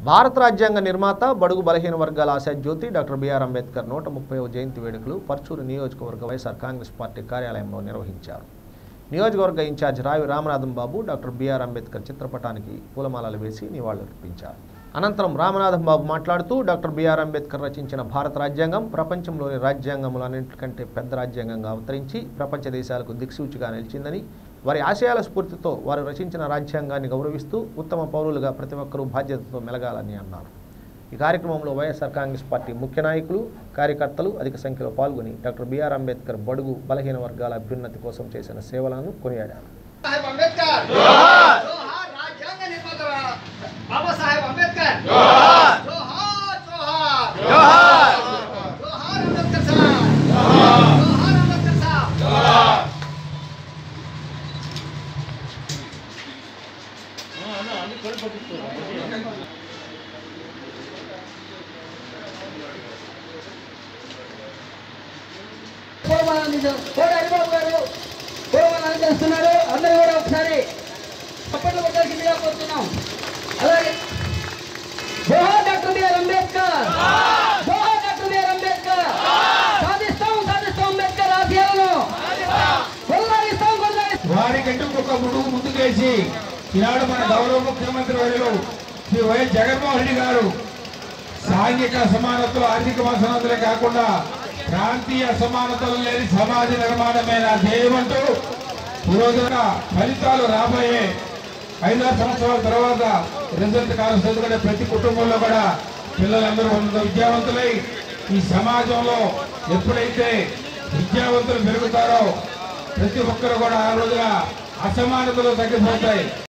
భారత రాజ్యాంగ నిర్మాత బడుగు బలహీన వర్గాల ఆశాజ్యోతి డాక్టర్ బిఆర్ అంబేద్కర్ నూట ముప్పై జయంతి వేడుకలు పర్చూరు నియోజకవర్గ వైఎస్ఆర్ కాంగ్రెస్ పార్టీ కార్యాలయంలో నిర్వహించారు నియోజకవర్గ incharge Ravi Ramanatham Babu doctor B R Ambedkar చిత్రపటానికి పూలమాలలు వేసి నివాళులర్పించారు అనంతరం రామనాథం బాబు మాట్లాడుతూ డాక్టర్ బిఆర్ అంబేద్కర్ రచించిన భారత రాజ్యాంగం ప్రపంచంలోని రాజ్యాంగములన్నింటికంటే పెద్ద రాజ్యాంగంగా అవతరించి ప్రపంచ దేశాలకు దిక్సూచిగా నిలిచిందని వారి ఆశయాల స్ఫూర్తితో వారు రచించిన రాజ్యాంగాన్ని గౌరవిస్తూ ఉత్తమ పౌరులుగా ప్రతి ఒక్కరూ బాధ్యతతో మెలగాలని అన్నారు ఈ కార్యక్రమంలో వైఎస్ఆర్ కాంగ్రెస్ పార్టీ ముఖ్య నాయకులు కార్యకర్తలు అధిక సంఖ్యలో పాల్గొని డాక్టర్ బిఆర్ అంబేద్కర్ బడుగు బలహీన వర్గాల అభ్యున్నతి కోసం చేసిన సేవలను కొనియాడారు సాహెబ్ అంబేద్కర్ జోహార్ జోహార్ రాజ్యాంగ నిర్మాత బాబా సాహెబ్ అంబేద్కర్ జోహార్ జోహార్ జోహార్ జోహార్ జోహార్ అంబేద్కర్ సాహెబ్ జోహార్ అంబేద్కర్ సాహెబ్ పూర్వమానాన్ని కోడి హరిబాబు గారు పూర్వమానాన్ని చేస్తున్నారు అందరూ కూడా ఒకసారి చప్పట్లు కొట్టాల్సిందిగా కోరుతున్నాం అలాగే జోహార్ డాక్టర్ బిఆర్ అంబేద్కర్ జోహార్ డాక్టర్ బిఆర్ అంబేద్కర్ సాధిస్తాం సాధిస్తాం అంబేద్కర్ ఆశయాలను కొనసాగిస్తాం కొనసాగిస్తాం వారికంటూ ఒక ముడుగు ముందుకేసి ఈనాడు మన గౌరవ ముఖ్యమంత్రి వర్యులు శ్రీ వైఎస్ జగన్మోహన్ రెడ్డి గారు సాంఘిక సమానత్వం ఆర్థిక సమానతలే కాకుండా ప్రాంతీయ సమానతలు లేని సమాజ నిర్మాణమే నా ధ్యేయమంటూ ఈ రోజున ఫలితాలు రాబోయే ఐదారు సంవత్సరాల తర్వాత రిజల్ట్ కాలం చదువుకునే ప్రతి కుటుంబంలో కూడా పిల్లలందరూ ఉన్నత విద్యావంతులై ఈ సమాజంలో ఎప్పుడైతే విద్యావంతులు పెరుగుతారో ప్రతి ఒక్కరు కూడా ఆ రోజున అసమానతలు తగ్గిపోతాయి